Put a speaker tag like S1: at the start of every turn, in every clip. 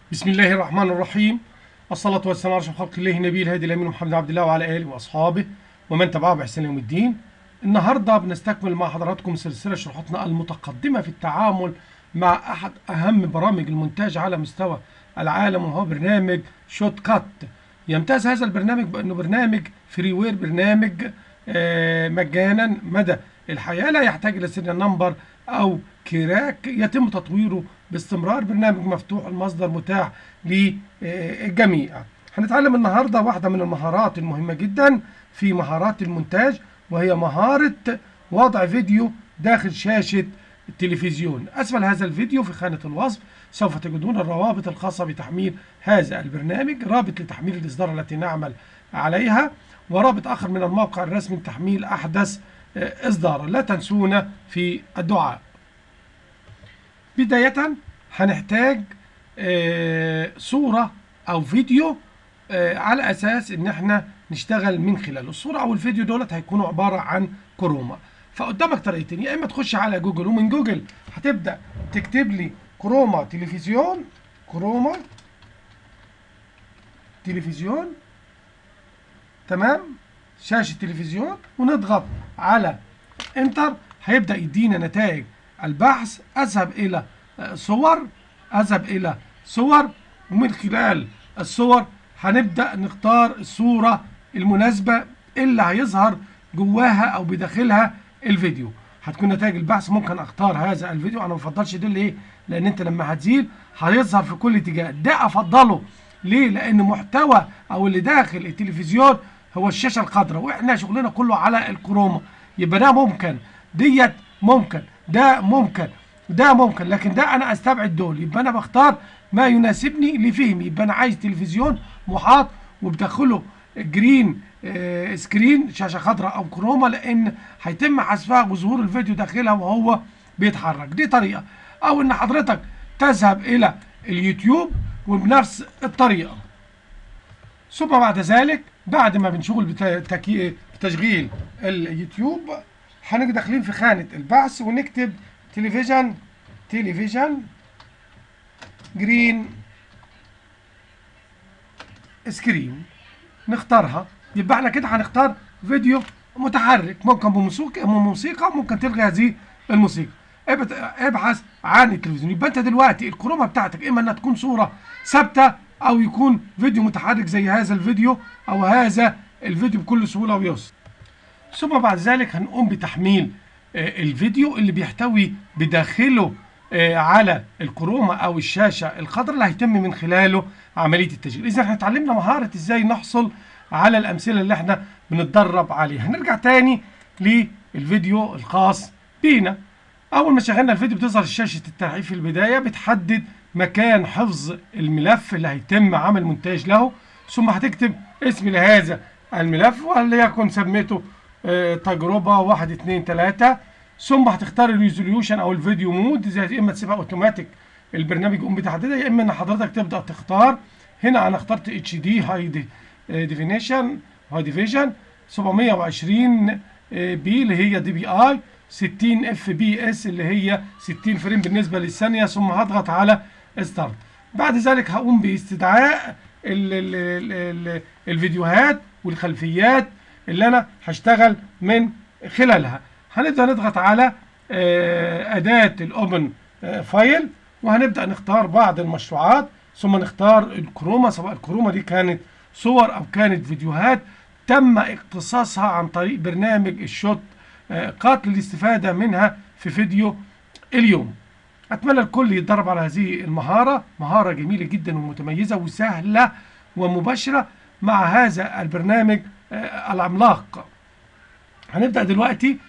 S1: بسم الله الرحمن الرحيم الصلاة والسلام على أشرف خلق الله نبي الهادي الأمين محمد عبد الله وعلى آله وأصحابه ومن تبعه بإحسان يوم الدين. النهارده بنستكمل مع حضراتكم سلسلة شروحاتنا المتقدمة في التعامل مع أحد أهم برامج المونتاج على مستوى العالم وهو برنامج شوت كات. يمتاز هذا البرنامج بأنه برنامج فري وير برنامج آه، مجانا مدى الحياة لا يحتاج إلى سيريال نمبر أو كراك يتم تطويره باستمرار برنامج مفتوح المصدر متاح للجميع هنتعلم النهاردة واحدة من المهارات المهمة جدا في مهارات المونتاج وهي مهارة وضع فيديو داخل شاشة التلفزيون أسفل هذا الفيديو في خانة الوصف سوف تجدون الروابط الخاصة بتحميل هذا البرنامج رابط لتحميل الإصدار التي نعمل عليها ورابط آخر من الموقع الرسمي لتحميل أحدث آه، إصدارا لا تنسونا في الدعاء بداية هنحتاج آه، صورة أو فيديو آه، على أساس إن إحنا نشتغل من خلاله الصورة أو الفيديو دولت هيكونوا عبارة عن كروما فقدامك طريقتين يا إما تخش على جوجل ومن جوجل هتبدأ تكتب لي كروما تلفزيون كروما تلفزيون تمام شاشة تلفزيون ونضغط على انتر هيبدأ يدينا نتائج البحث اذهب الى آه، صور اذهب الى صور ومن خلال الصور هنبدأ نختار الصورة المناسبة اللي هيظهر جواها او بداخلها الفيديو هتكون نتائج البحث ممكن اختار هذا الفيديو انا ما بفضلش ده ليه لان انت لما هتزيل هيظهر في كل اتجاه ده افضله ليه لان محتوى او اللي داخل التلفزيون هو الشاشه الخضراء واحنا شغلنا كله على الكروما يبقى ده ممكن ديت ممكن ده ممكن ده ممكن لكن ده انا استبعد دول يبقى انا بختار ما يناسبني لفهمي يبقى انا عايز تلفزيون محاط وبدخله جرين آه، سكرين شاشه خضراء او كروما لان هيتم حذفها وظهور الفيديو داخلها وهو بيتحرك دي طريقه او ان حضرتك تذهب الى اليوتيوب وبنفس الطريقه ثم بعد ذلك بعد ما بنشغل بت- تكي- بتشغيل اليوتيوب هنيجي داخلين في خانة البحث ونكتب تلفزيون تلفزيون جرين سكرين نختارها يبقى احنا كده هنختار فيديو متحرك ممكن بموسيقى موسيقى ممكن تلغي هذه الموسيقى ابت- ابحث عن التلفزيون يبقى انت دلوقتي الكرومه بتاعتك اما انها تكون صوره ثابته او يكون فيديو متحرك زي هذا الفيديو او هذا الفيديو بكل سهوله ويسر ثم بعد ذلك هنقوم بتحميل آه، الفيديو اللي بيحتوي بداخله آه، على الكروما او الشاشه الخضراء اللي هيتم من خلاله عمليه التسجيل اذا احنا اتعلمنا مهاره ازاي نحصل على الامثله اللي احنا بنتدرب عليها هنرجع تاني للفيديو الخاص بينا اول ما شغلنا الفيديو بتظهر شاشه الترحيب في البدايه بتحدد مكان حفظ الملف اللي هيتم عمل مونتاج له ثم هتكتب اسم لهذا الملف وليكن سميته آه، تجربه واحد اتنين تلاته ثم هتختار الريزوليوشن او الفيديو مود زي يا اما تسيبها اوتوماتيك البرنامج يقوم بتحديدها يا اما ان حضرتك تبدا تختار هنا انا اخترت اتش دي هاي ديفينيشن هاي ديفيجن 720 بي اللي هي دي بي اي 60 اف بي اس اللي هي 60 فريم بالنسبه للثانيه ثم هضغط على ستارت بعد ذلك هقوم باستدعاء ال ال ال ال الفيديوهات والخلفيات اللي انا هشتغل من خلالها هنبدا نضغط على آه، اداه الاوبن آه، فايل وهنبدا نختار بعض المشروعات ثم نختار الكروما سواء الكروما دي كانت صور او كانت فيديوهات تم اقتصاصها عن طريق برنامج الشوت آه، قات للاستفاده منها في فيديو اليوم اتمنى الكل يتدرب على هذه المهاره مهاره جميله جدا ومتميزه وسهله ومباشره مع هذا البرنامج آه، العملاق هنبدا دلوقتي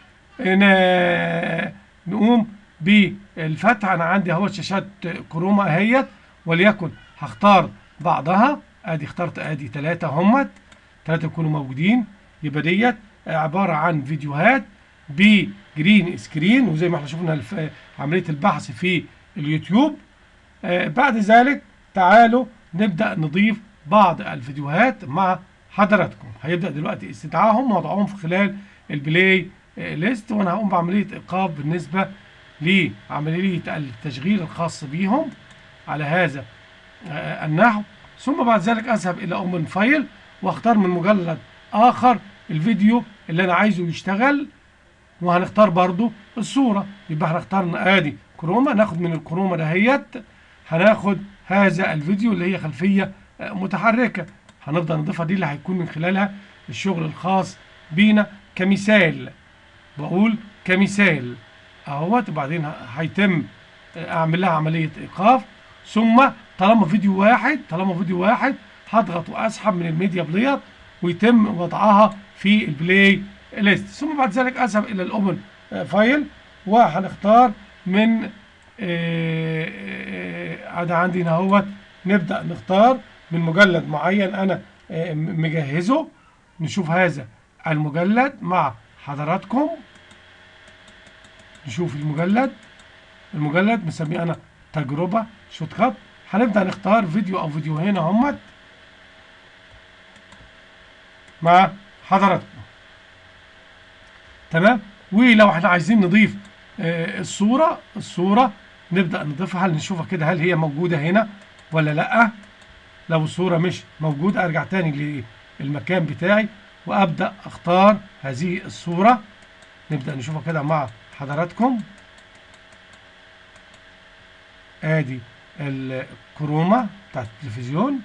S1: ن- نقوم بالفتح انا عندي اهو شاشات كروما اهيت وليكن هختار بعضها ادي اخترت ادي ثلاثه همت ثلاثه يكونوا موجودين يبقى ديت عباره عن فيديوهات بجرين سكرين وزي ما احنا شفنا الف- عمليه البحث في اليوتيوب آه، بعد ذلك تعالوا نبدا نضيف بعض الفيديوهات مع حضراتكم هيبدا دلوقتي استدعائهم ووضعهم في خلال البلاي آه، ليست وانا هقوم بعمليه ايقاف بالنسبه لعمليه التشغيل الخاص بيهم على هذا آه، النحو ثم بعد ذلك اذهب الى اوبن فايل واختار من مجلد اخر الفيديو اللي انا عايزه يشتغل وهنختار برضو الصورة يبقى احنا اخترنا ادي كروما ناخد من الكروما دهيت هناخد هذا الفيديو اللي هي خلفية آه، متحركة هنفضل نضيفها دي اللي هيكون من خلالها الشغل الخاص بينا كمثال بقول كمثال اهوت وبعدين ه- هيتم آه، اعمل لها عملية ايقاف ثم طالما فيديو واحد طالما فيديو واحد هضغط واسحب من الميديا بلاير ويتم وضعها في البلاي ليست ثم بعد ذلك اذهب الى الاوبن آه، فايل وهنختار من آه، آه، ده عندي هنا اهوت نبدا نختار من مجلد معين انا آه، م- مجهزه نشوف هذا المجلد مع حضراتكم نشوف المجلد المجلد مسميه انا تجربه شوت كات هنبدا نختار فيديو او فيديوهين اهمت مع حضراتكم تمام ولو احنا عايزين نضيف آه، الصوره الصوره نبدا نضيفها هل نشوفها كده هل هي موجوده هنا ولا لا لو الصوره مش موجوده ارجع تاني للمكان بتاعي وابدا اختار هذه الصوره نبدا نشوفها كده مع حضراتكم ادي الكروما بتاعت التلفزيون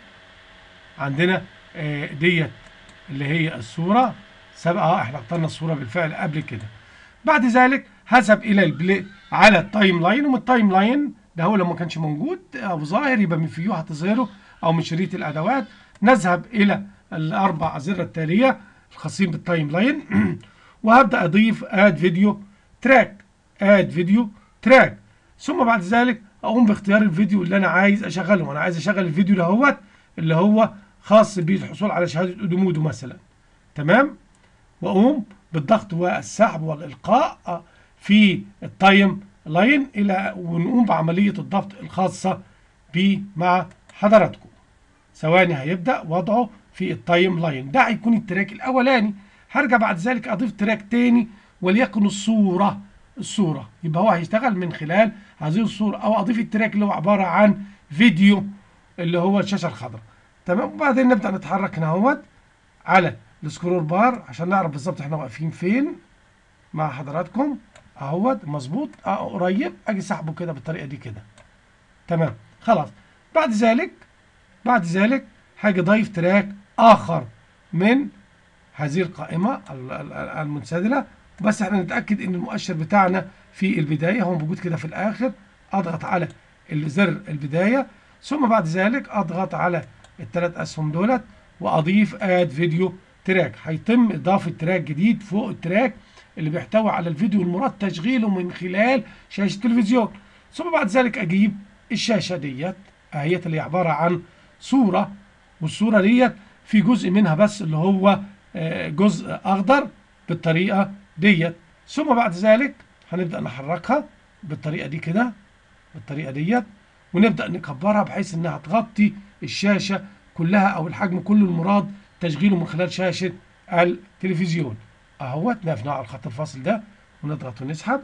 S1: عندنا آه، ديت اللي هي الصورة سابقة اه احنا اخترنا الصورة بالفعل قبل كده بعد ذلك هذهب الى البلاي على التايم لاين ومن التايم لاين ده هو لو ما كانش موجود او ظاهر يبقى من فيو هتظهره او من شريط الادوات نذهب الى الاربع ازرة التالية الخاصين بالتايم لاين وهبدا اضيف اد فيديو تراك اد فيديو تراك ثم بعد ذلك اقوم باختيار الفيديو اللي انا عايز اشغله انا عايز اشغل الفيديو دهوت اللي هو خاص بالحصول على شهاده اودومودو مثلا تمام واقوم بالضغط والسحب والالقاء في التايم لاين الى ونقوم بعمليه الضبط الخاصه بيه مع حضراتكم ثواني هيبدا وضعه في التايم لاين ده هيكون التراك الاولاني هرجع بعد ذلك اضيف تراك تاني وليكن الصوره الصوره يبقى هو هيشتغل من خلال هذه الصوره او اضيف التراك اللي هو عباره عن فيديو اللي هو الشاشه الخضراء تمام وبعدين نبدا نتحرك هنا اهوت على السكرول بار عشان نعرف بالظبط احنا واقفين فين مع حضراتكم اهوت مظبوط اه قريب اجي سحبه كده بالطريقه دي كده تمام خلاص بعد ذلك بعد ذلك هاجي ضيف تراك اخر من هذه القائمه ال- ال- ال- المنسدله بس احنا نتاكد ان المؤشر بتاعنا في البدايه هو موجود كده في الاخر اضغط على الزر البدايه ثم بعد ذلك اضغط على الثلاث اسهم دولت واضيف اد فيديو تراك هيتم اضافه تراك جديد فوق التراك اللي بيحتوي على الفيديو المراد تشغيله من خلال شاشه التلفزيون ثم بعد ذلك اجيب الشاشه ديت اهيت اللي هي عباره عن صوره والصوره ديت في جزء منها بس اللي هو آه، جزء اخضر بالطريقه ديت ثم بعد ذلك هنبدا نحركها بالطريقه دي كده بالطريقه ديت ونبدا نكبرها بحيث انها تغطي الشاشه كلها او الحجم كله المراد تشغيله من خلال شاشه التلفزيون اهوت نقف على الخط الفاصل ده ونضغط ونسحب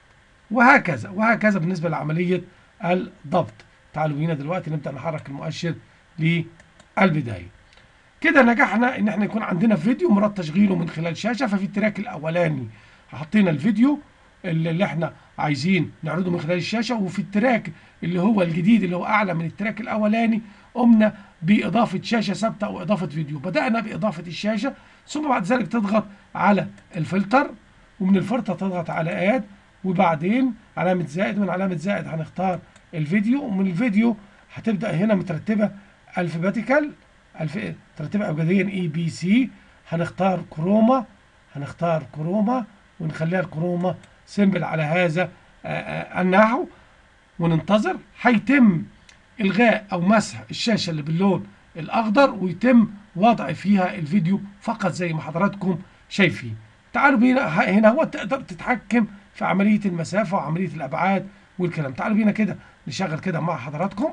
S1: وهكذا وهكذا بالنسبه لعمليه الضبط تعالوا بينا دلوقتي نبدا نحرك المؤشر للبدايه كده نجحنا ان احنا يكون عندنا فيديو مراد تشغيله من خلال شاشه ففي التراك الاولاني حطينا الفيديو اللي اللي احنا عايزين نعرضه من خلال الشاشه وفي التراك اللي هو الجديد اللي هو اعلى من التراك الاولاني قمنا باضافه شاشه ثابته او اضافه فيديو بدانا باضافه الشاشه ثم بعد ذلك تضغط على الفلتر ومن الفلتر تضغط على اد وبعدين علامه زائد ومن علامه زائد هنختار الفيديو ومن الفيديو هتبدا هنا مترتبه الفابيتيكال الف... ترتيبها ابجديا اي بي سي هنختار كروما هنختار كروما ونخليها الكروما سيمبل على هذا آه، آه، النحو وننتظر هيتم الغاء او مسح الشاشه اللي باللون الاخضر ويتم وضع فيها الفيديو فقط زي ما حضراتكم شايفين تعالوا بينا ه- هنا هو تقدر تتحكم في عمليه المسافه وعمليه الابعاد والكلام تعالوا بينا كده نشغل كده مع حضراتكم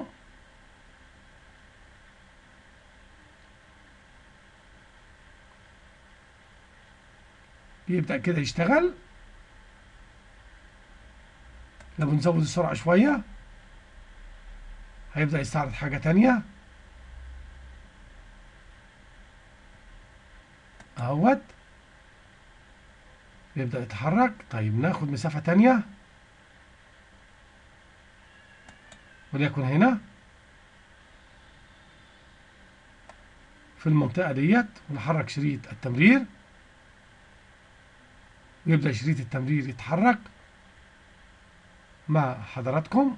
S1: بيبدأ كده يشتغل لو بنزود السرعة شوية هيبدأ يستعرض حاجة تانية اهوت يبدأ يتحرك طيب ناخد مسافة تانية وليكن هنا في المنطقة ديت ونحرك شريط التمرير ويبدأ شريط التمرير يتحرك مع حضراتكم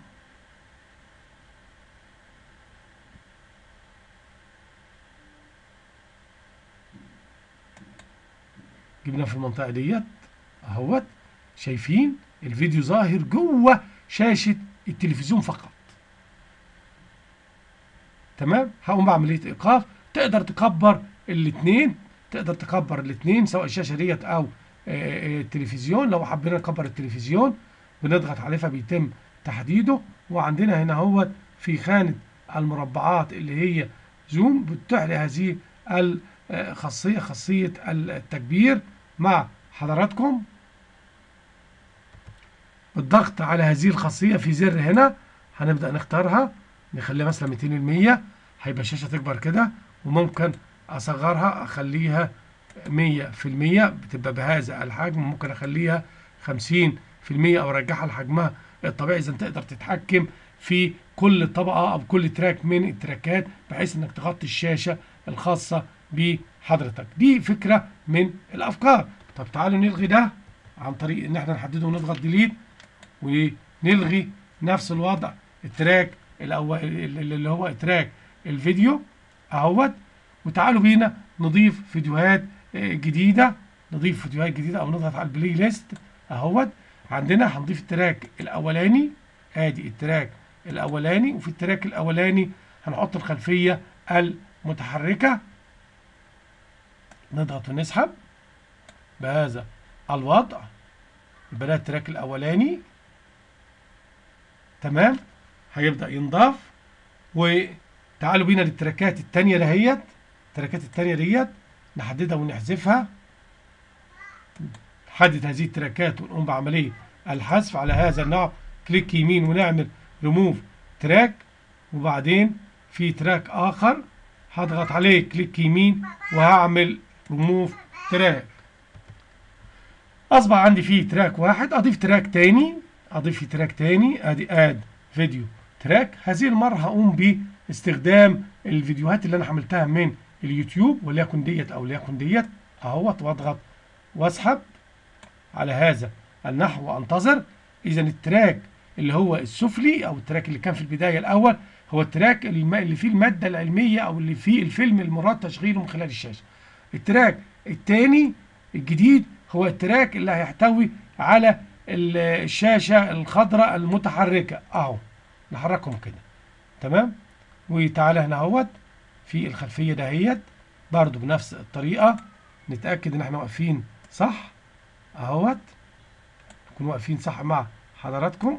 S1: جبنا في المنطقة ديت اهوت شايفين الفيديو ظاهر جوه شاشة التلفزيون فقط تمام هقوم بعملية ايقاف تقدر تكبر الاثنين تقدر تكبر الاثنين سواء الشاشة ديت او التلفزيون لو حبينا نكبر التلفزيون بنضغط عليه فبيتم تحديده وعندنا هنا هو في خانة المربعات اللي هي زوم بتتيح لي هذه الخاصية خاصية التكبير مع حضراتكم بالضغط على هذه الخاصية في زر هنا هنبدأ نختارها نخليها مثلا 200% هيبقى الشاشة تكبر كده وممكن أصغرها أخليها 100% بتبقى بهذا الحجم ممكن أخليها 50% أو أرجعها لحجمها الطبيعي إذا تقدر تتحكم في كل طبقة أو كل تراك من التراكات بحيث إنك تغطي الشاشة الخاصة بحضرتك دي فكرة من الأفكار طب تعالوا نلغي ده عن طريق إن احنا نحدده ونضغط ديليت ونلغي نفس الوضع التراك الأول اللي هو تراك الفيديو اهوت وتعالوا بينا نضيف فيديوهات جديدة نضيف فيديوهات جديدة او نضغط على البلاي ليست اهوت عندنا هنضيف التراك الاولاني ادي التراك الاولاني وفي التراك الاولاني هنحط الخلفية المتحركة نضغط ونسحب بهذا الوضع يبقى ده التراك الاولاني تمام هيبدأ ينضاف وتعالوا بينا للتراكات التانية دهيت التراكات التانية ديت نحددها ونحذفها نحدد هذه التراكات ونقوم بعملية الحذف على هذا النوع كليك يمين ونعمل ريموف تراك وبعدين في تراك آخر هضغط عليه كليك يمين وهعمل ريموف تراك أصبح عندي فيه تراك واحد أضيف تراك تاني أضيف فيه تراك تاني أدي آد فيديو تراك هذه المرة هقوم باستخدام الفيديوهات اللي أنا عملتها من اليوتيوب وليكن ديت أو ليكن ديت أهوت وأضغط وأسحب على هذا النحو وأنتظر إذا التراك اللي هو السفلي أو التراك اللي كان في البداية الأول هو التراك اللي فيه المادة العلمية أو اللي فيه الفيلم المراد تشغيله من خلال الشاشة التراك الثاني الجديد هو التراك اللي هيحتوي على الشاشة الخضراء المتحركة اهو نحركهم كده تمام وتعالى هنا اهوت في الخلفية دهيت برضو بنفس الطريقة نتأكد ان احنا واقفين صح اهوت نكون واقفين صح مع حضراتكم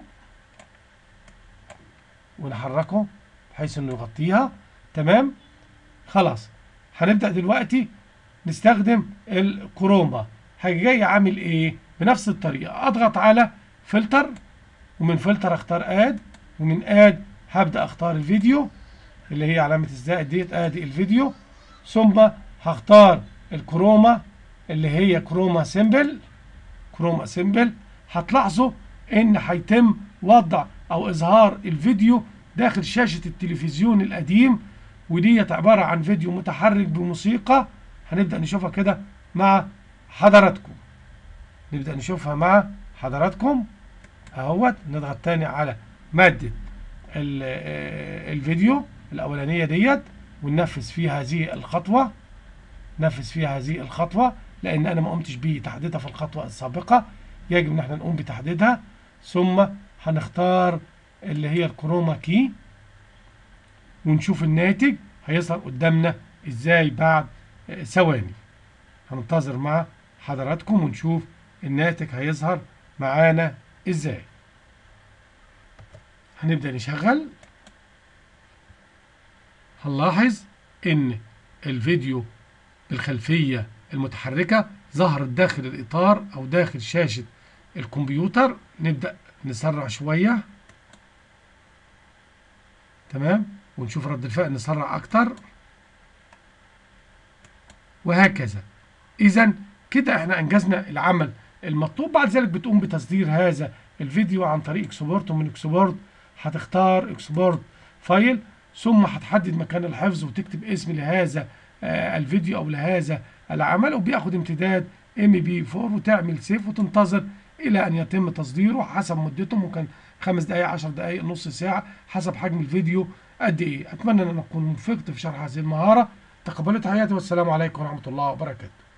S1: ونحركه بحيث انه يغطيها تمام خلاص هنبدأ دلوقتي نستخدم الكروما هاجي جاي عامل ايه بنفس الطريقة اضغط على فلتر ومن فلتر اختار اد ومن اد هبدأ اختار الفيديو اللي هي علامة الزائد ديت ادي الفيديو ثم هختار الكروما اللي هي كروما سيمبل كروما سيمبل هتلاحظوا ان هيتم وضع او اظهار الفيديو داخل شاشة التلفزيون القديم وديت عبارة عن فيديو متحرك بموسيقى هنبدأ نشوفها كده مع حضراتكم نبدأ نشوفها مع حضراتكم اهوت نضغط تاني على مادة الفيديو الأولانية ديت وننفذ فيها هذه الخطوة نفذ فيها هذه الخطوة لأن أنا ما قمتش بتحديدها في الخطوة السابقة يجب إن احنا نقوم بتحديدها ثم هنختار اللي هي الكروما كي ونشوف الناتج هيظهر قدامنا ازاي بعد ثواني هننتظر مع حضراتكم ونشوف الناتج هيظهر معانا ازاي هنبدأ نشغل هنلاحظ ان الفيديو بالخلفية المتحركة ظهرت داخل الإطار أو داخل شاشة الكمبيوتر نبدأ نسرع شوية تمام ونشوف رد الفعل نسرع اكتر وهكذا اذا كده احنا انجزنا العمل المطلوب بعد ذلك بتقوم بتصدير هذا الفيديو عن طريق اكسبورت ومن اكسبورت هتختار اكسبورت فايل ثم هتحدد مكان الحفظ وتكتب اسم لهذا آه الفيديو او لهذا العمل وبياخد امتداد ام بي 4 وتعمل سيف وتنتظر الى ان يتم تصديره حسب مدته ممكن خمس دقائق 10 دقائق نص ساعه حسب حجم الفيديو قد ايه اتمنى ان اكون وفقت في شرح هذه المهاره تقبلوا تحياتي والسلام عليكم ورحمه الله وبركاته